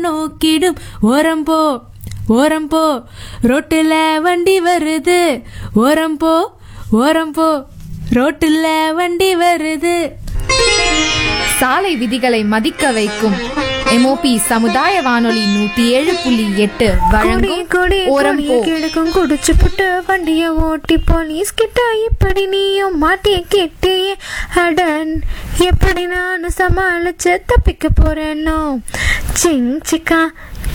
நோக்கிடும் ஓரம் போ ஓரம் போ ரோட்டுல வண்டி வருது ஓரம் போ ஓரம் போ ரோட்டுல வண்டி வருது சாலை விதிகளை மதிக்க வைக்கும் எம்ஓபி சமுதாய வானொலி நூத்தி ஏழு புள்ளி எட்டு கொடி வழங்கும் கொடி ஓரம் கொடிய போ கிழக்கும் குடிச்சு புட்டு வண்டிய ஓட்டி போலீஸ் கிட்ட இப்படி நீயும் மாட்டிய கிட்டியே அடன் எப்படி நான் சமாளிச்சு தப்பிக்க போறேனோ சிங் சிக்கா